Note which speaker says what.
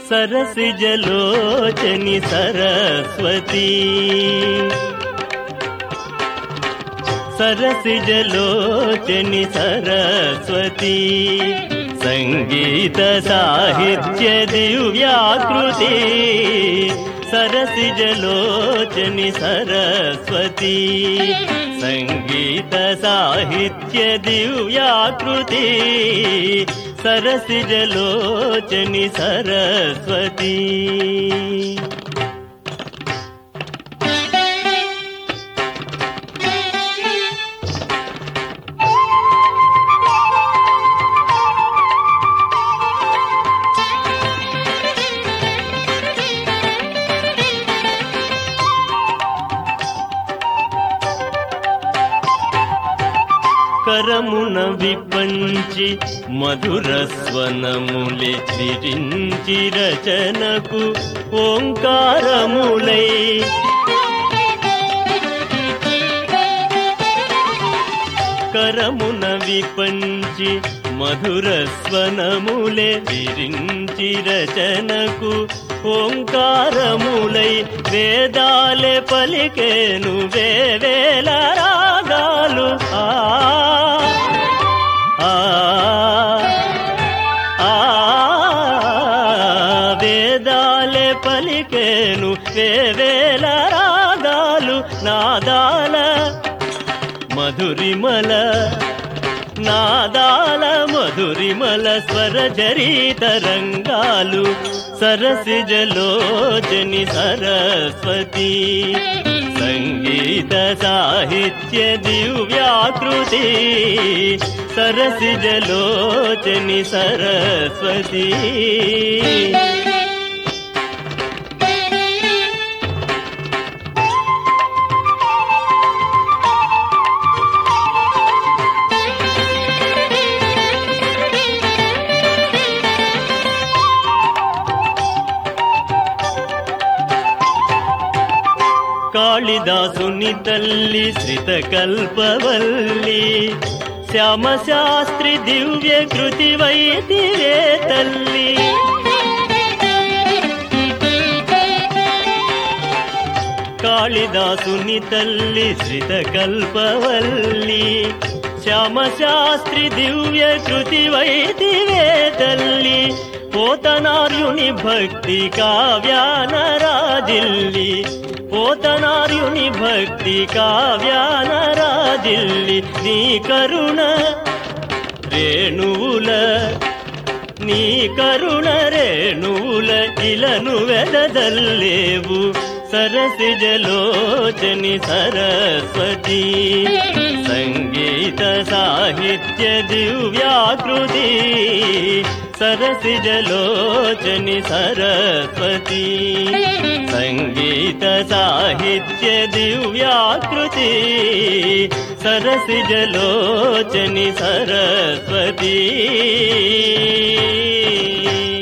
Speaker 1: సరసిజలోచని సరస్వతి సరసిజలోచని సరస్వతి సంగీత సాహిత్య దివ్యాకృతి సరసిజలోచని సరస్వతి సంగీత సాహిత్య దివ్యాకృతి సరసిజలోచని సరస్వతి కరమున విపంచి మధుర స్వనములే విరించి రచనకు ఓంకారములై కరమున విపంచి మధుర స్వనములే విరించి రచనకు ఓంకారములై వేదాలే పలికేను వేవేల రాగాలు ఆ ఆ ఆ వేదాలే పలికేను వేవేల రాగాలు నాదాల మధురిమల నాదాల మధురిమల స్వర తరంగాలు సరసిజలోచని సరస్వతి సంగీత సాహిత్య దివ్యాకృతి సరసిజలోచని సరస్వతి కాళిదాసుని తల్లి శ్రిత కల్పవల్లి శ్యామ శాస్త్రి దివ్య కృతి వైతివే తల్లి కాళిదాసుని తల్లి శ్రిత కల్పవల్లి శ్యామ శాస్త్రి దివ్య కృతి వైతివే తల్లి పోతనార్యుని భక్తి కావ్యాన రాజిల్లి పోతనార్యుని భక్తి కావ్యాన రాజిల్లి నీ కరుణ రేణువుల నీ కరుణ రేణువుల ఇలను వెదదల్లేవు సరసిజలోచని సరస్వతి సంగీత సాహిత్య దివ్యాకృతి సరసిజలోచని సరస్వతి సంగీత సాహిత్య దివ్యాకృతి సరసిజలోచని సరస్వతి